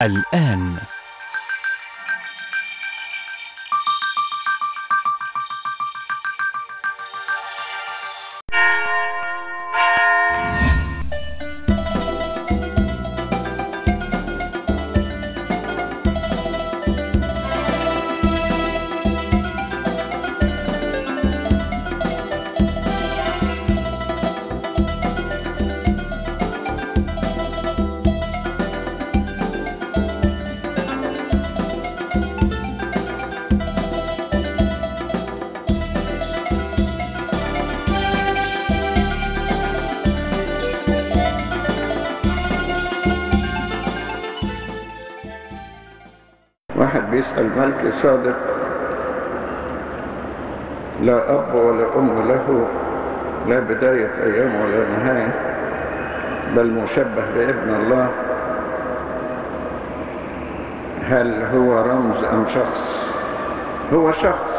الآن واحد بيسأل ملك صادق لا أب ولا أم له لا بداية أيام ولا نهاية بل مشبه بابن الله هل هو رمز أم شخص هو شخص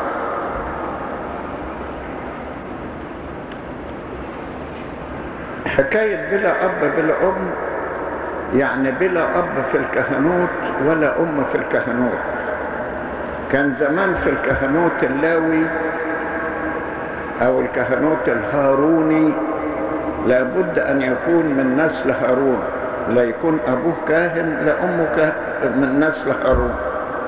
حكاية بلا أب بلا أم يعني بلا أب في الكهنوت ولا أم في الكهنوت كان زمان في الكهنوت اللاوي أو الكهنوت الهاروني لابد أن يكون من نسل هارون لا يكون أبوه كاهن لا أمه كاهن من نسل هارون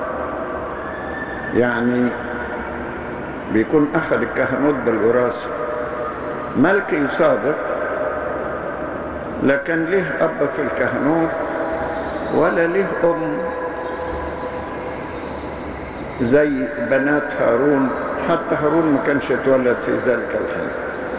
يعني بيكون أخذ الكهنوت بالوراثة ملكي صادق لا كان له أب في الكهنوت ولا له أم زي بنات هارون حتى هارون ما كانش اتولد في ذلك الحين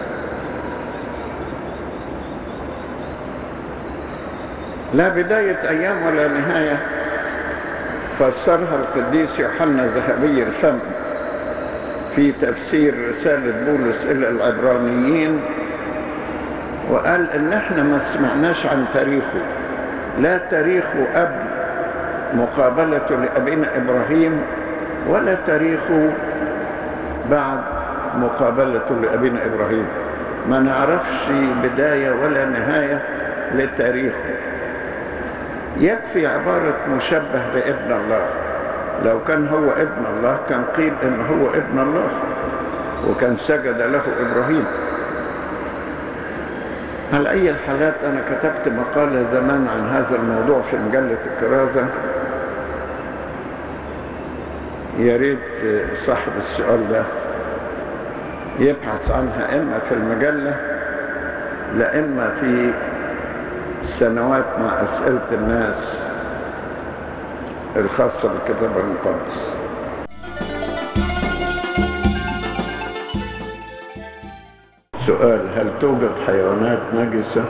لا بداية أيام ولا نهاية فسرها القديس يوحنا ذهبي الفم في تفسير رسالة بولس إلى العبرانيين وقال ان احنا ما سمعناش عن تاريخه لا تاريخه قبل مقابلته لأبينا إبراهيم ولا تاريخه بعد مقابلته لأبينا إبراهيم ما نعرفش بداية ولا نهاية لتاريخه يكفي عبارة مشبه بابن الله لو كان هو ابن الله كان قيل ان هو ابن الله وكان سجد له إبراهيم على أي الحالات أنا كتبت مقالة زمان عن هذا الموضوع في مجلة الكرازة يا ريت صاحب السؤال ده يبحث عنها إما في المجلة لا إما في سنوات مع أسئلة الناس الخاصة بالكتاب المقدس سؤال هل توجد حيوانات نجسة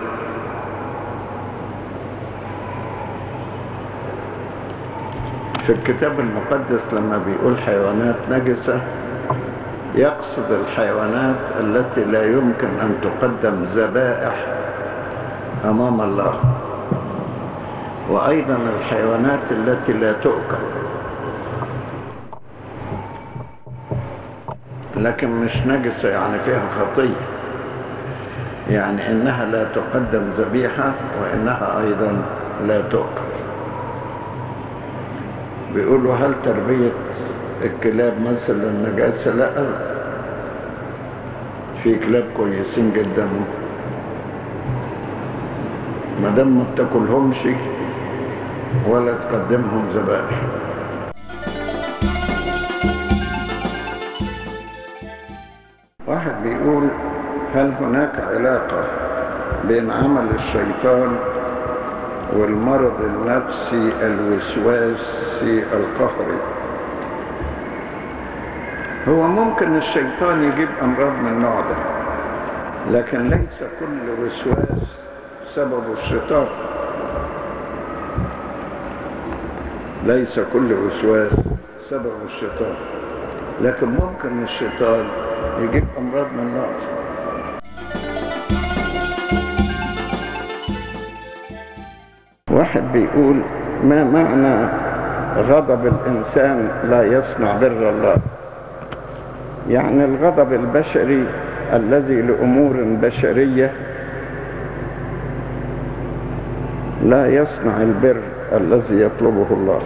في الكتاب المقدس لما بيقول حيوانات نجسة يقصد الحيوانات التي لا يمكن أن تقدم ذبائح أمام الله وأيضا الحيوانات التي لا تؤكل لكن مش نجسة يعني فيها خطيه يعني انها لا تقدم ذبيحة وانها ايضا لا تؤكل بيقولوا هل تربية الكلاب مثلا نجاسة لا في كلاب كويسين جدا ما دام ما بتاكلهمش ولا تقدمهم ذبائح واحد بيقول هل هناك علاقة بين عمل الشيطان والمرض النفسي الوسواسي القهري هو ممكن الشيطان يجيب أمراض من النوع ده لكن ليس كل وسواس سببه الشيطان ليس كل وسواس سببه الشيطان لكن ممكن الشيطان يجيب أمراض من النوع ده واحد بيقول ما معنى غضب الإنسان لا يصنع بر الله يعني الغضب البشري الذي لأمور بشرية لا يصنع البر الذي يطلبه الله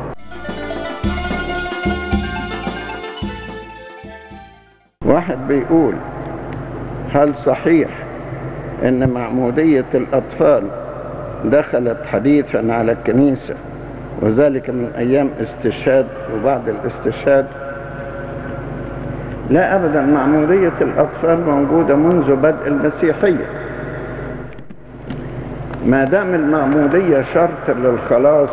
واحد بيقول هل صحيح ان معمودية الاطفال دخلت حديثا على الكنيسة وذلك من ايام استشهاد وبعد الاستشهاد لا ابدا معمودية الاطفال موجودة منذ بدء المسيحية ما دام المعمودية شرط للخلاص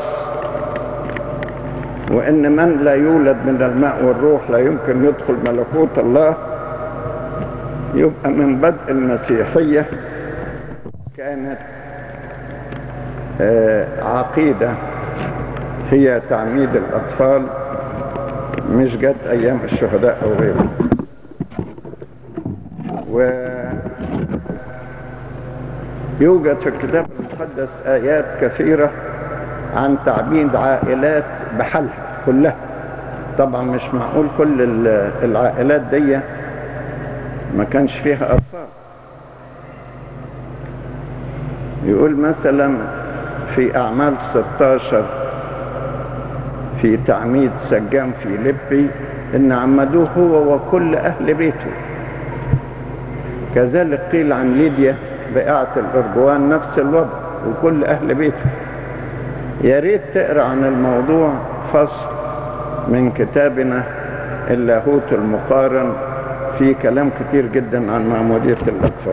وان من لا يولد من الماء والروح لا يمكن يدخل ملكوت الله يبقى من بدء المسيحية كانت عقيدة هي تعميد الأطفال مش جت أيام الشهداء أو غيره ويوجد في الكتاب المقدس آيات كثيرة عن تعميد عائلات بحالها كلها طبعا مش معقول كل العائلات دي ما كانش فيها أطفال يقول مثلا في أعمال 16 في تعميد سجان في لبي إن عمدوه هو وكل أهل بيته كذلك قيل عن ليديا بقعة الأرجوان نفس الوضع وكل أهل بيته يا ريت تقرأ عن الموضوع فصل من كتابنا اللاهوت المقارن في كلام كتير جدا عن معمودية الأطفال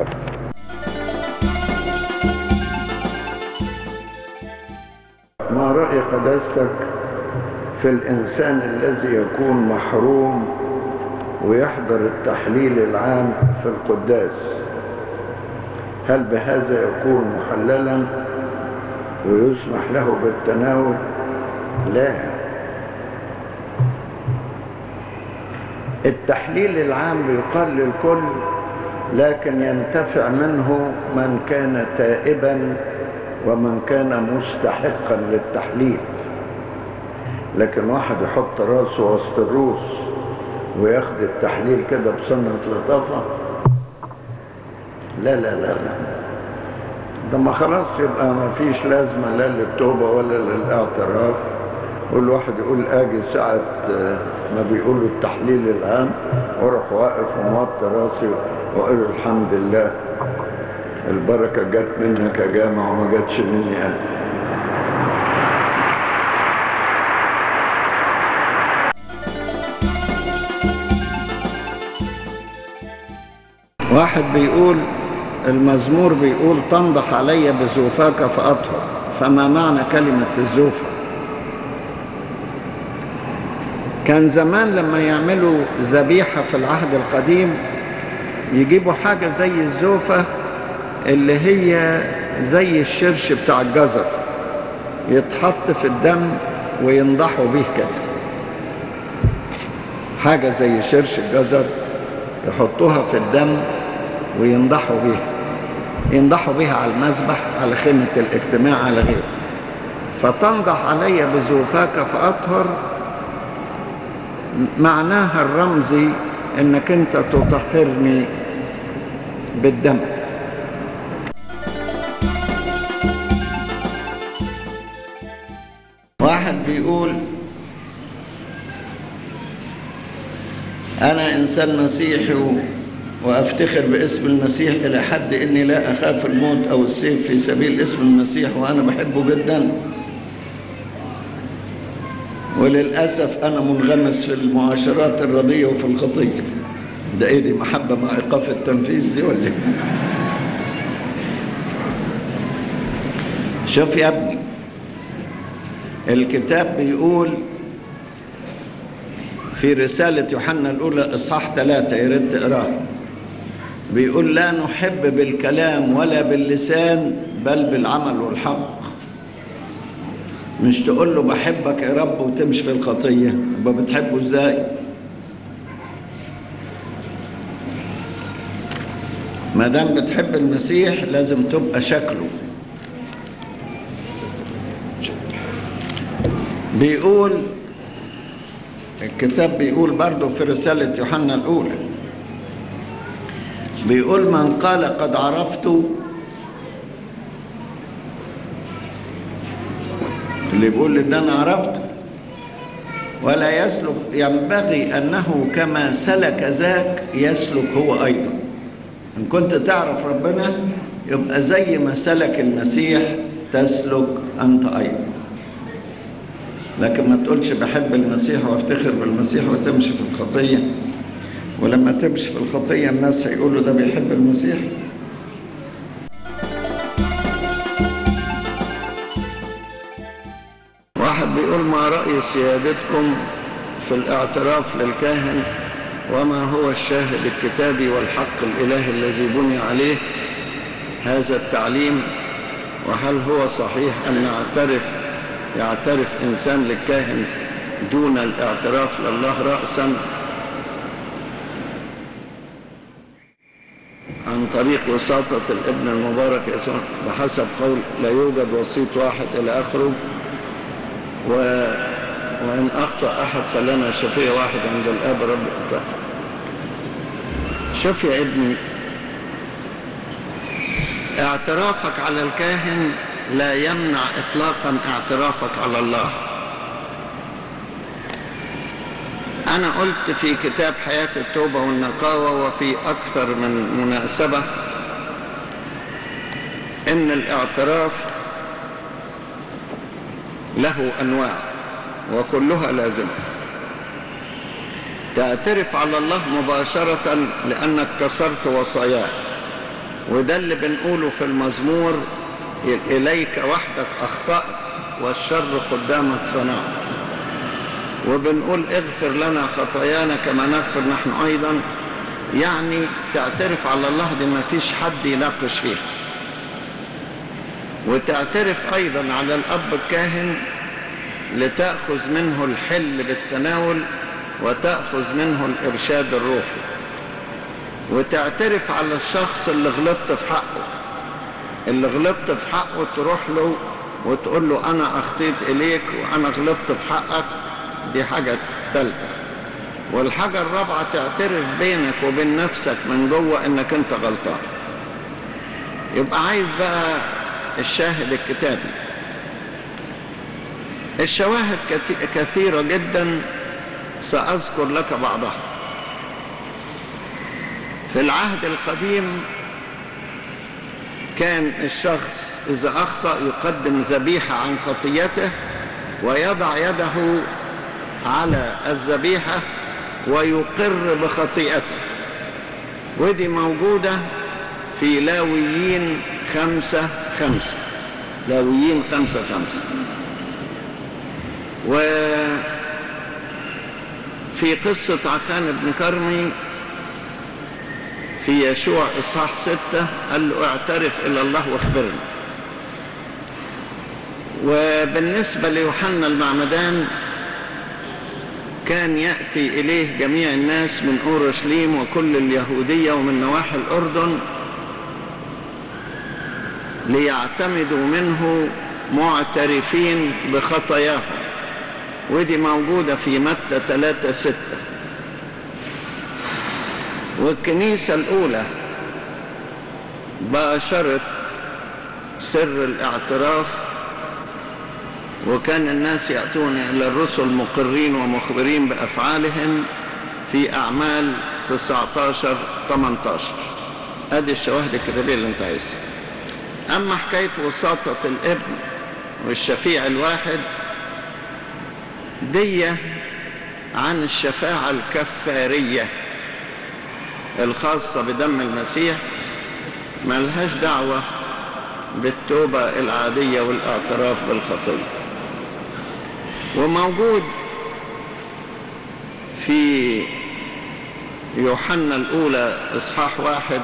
ما رأي قداستك في الإنسان الذي يكون محروم ويحضر التحليل العام في القداس هل بهذا يكون محللا ويسمح له بالتناول لا التحليل العام يقال للكل لكن ينتفع منه من كان تائبا ومن كان مستحقا للتحليل لكن واحد يحط راسه وسط الروس وياخد التحليل كده بسنة لطافة لا لا لا لا ده ما خلاص يبقى ما فيش لازمة لا للتوبة ولا للاعتراف والواحد يقول اجي ساعة ما بيقولوا التحليل العام واروح واقف وموطي راسي واقول الحمد لله البركة جت منك يا جامع وما جاتش مني انا واحد بيقول المزمور بيقول تنضح علي بزوفاك فأطهر فما معنى كلمة الزوفة كان زمان لما يعملوا ذبيحة في العهد القديم يجيبوا حاجة زي الزوفة اللي هي زي الشرش بتاع الجزر يتحط في الدم وينضحوا به كده حاجة زي شرش الجزر يحطوها في الدم وينضحوا بيها ينضحوا بيها على المذبح على خيمة الاجتماع على غيره فتنضح علي بزوفاك فأطهر معناها الرمزي انك انت تطهرني بالدم واحد بيقول انا انسان مسيحي وافتخر باسم المسيح الى حد اني لا اخاف الموت او السيف في سبيل اسم المسيح وانا بحبه جدا وللاسف انا منغمس في المعاشرات الرديه وفي الخطيه ده ايه دي محبه مع ايقاف التنفيذ دي ولا شوف يا ابني الكتاب بيقول في رسالة يوحنا الأولى إصحاح ثلاثة يا ريت تقراه بيقول لا نحب بالكلام ولا باللسان بل بالعمل والحق مش تقول له بحبك يا رب وتمشي في الخطية يبقى بتحبه ازاي ما دام بتحب المسيح لازم تبقى شكله بيقول الكتاب بيقول برضه في رسالة يوحنا الأولى بيقول من قال قد عرفت اللي بيقول ان انا عرفته ولا يسلك ينبغي انه كما سلك ذاك يسلك هو ايضا ان كنت تعرف ربنا يبقى زي ما سلك المسيح تسلك انت ايضا لكن ما تقولش بحب المسيح وافتخر بالمسيح وتمشي في الخطيه ولما تمشي في الخطيه الناس هيقولوا ده بيحب المسيح واحد بيقول ما رأي سيادتكم في الاعتراف للكاهن وما هو الشاهد الكتابي والحق الإلهي الذي بني عليه هذا التعليم وهل هو صحيح أن يعترف يعترف إنسان للكاهن دون الاعتراف لله رأسا عن طريق وساطة الابن المبارك يسوع بحسب قول لا يوجد وسيط واحد إلى آخره و... وإن أخطأ أحد فلنا شفيع واحد عند الآب رب الأبطال شوف يا ابني اعترافك على الكاهن لا يمنع إطلاقا اعترافك على الله أنا قلت في كتاب حياة التوبة والنقاوة وفي أكثر من مناسبة إن الاعتراف له أنواع وكلها لازمة تعترف على الله مباشرة لأنك كسرت وصاياه وده اللي بنقوله في المزمور إليك وحدك أخطأت والشر قدامك صنعت وبنقول اغفر لنا خطايانا كما نغفر نحن أيضا يعني تعترف على الله دي ما فيش حد يناقش فيها وتعترف أيضا على الأب الكاهن لتأخذ منه الحل بالتناول وتأخذ منه الإرشاد الروحي وتعترف على الشخص اللي غلطت في حقه اللي غلطت في حقه تروح له وتقول له أنا أخطيت إليك وأنا غلطت في حقك دي حاجة ثالثة والحاجة الرابعة تعترف بينك وبين نفسك من جوه إنك أنت غلطان يبقى عايز بقى الشاهد الكتابي الشواهد كثيرة جدا سأذكر لك بعضها في العهد القديم كان الشخص إذا أخطأ يقدم ذبيحة عن خطيته ويضع يده على الذبيحة ويقر بخطيئته ودي موجودة في لاويين خمسة خمسة لاويين خمسة خمسة وفي قصة عخان بن كرمي في يشوع إصحاح ستة قال له اعترف إلى الله واخبرني وبالنسبة ليوحنا المعمدان كان يأتي إليه جميع الناس من أورشليم وكل اليهودية ومن نواحي الأردن ليعتمدوا منه معترفين بخطاياهم ودي موجودة في متى 3 6 والكنيسة الأولى باشرت سر الاعتراف وكان الناس يأتون إلى الرسل مقرين ومخبرين بأفعالهم في أعمال 19 18 هذه الشواهد الكتابية اللي انت عايزها أما حكاية وساطة الابن والشفيع الواحد دي عن الشفاعة الكفارية الخاصة بدم المسيح ملهاش دعوة بالتوبة العادية والاعتراف بالخطية وموجود في يوحنا الأولى إصحاح واحد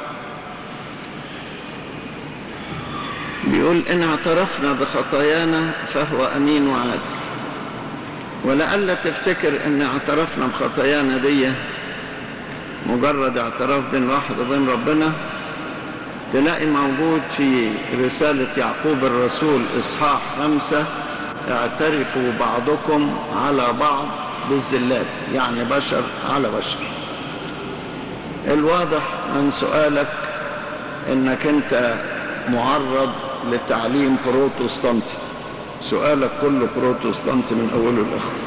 بيقول إن اعترفنا بخطايانا فهو أمين وعادل ولعل تفتكر إن اعترفنا بخطايانا دي مجرد اعتراف بين واحد وبين ربنا تلاقي موجود في رسالة يعقوب الرسول إصحاح خمسة اعترفوا بعضكم على بعض بالزلات يعني بشر على بشر الواضح من سؤالك انك انت معرض لتعليم بروتستانتي سؤالك كله بروتستانت من أوله لآخره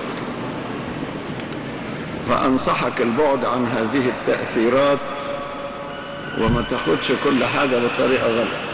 فأنصحك البعد عن هذه التأثيرات وما تاخدش كل حاجة بطريقة غلط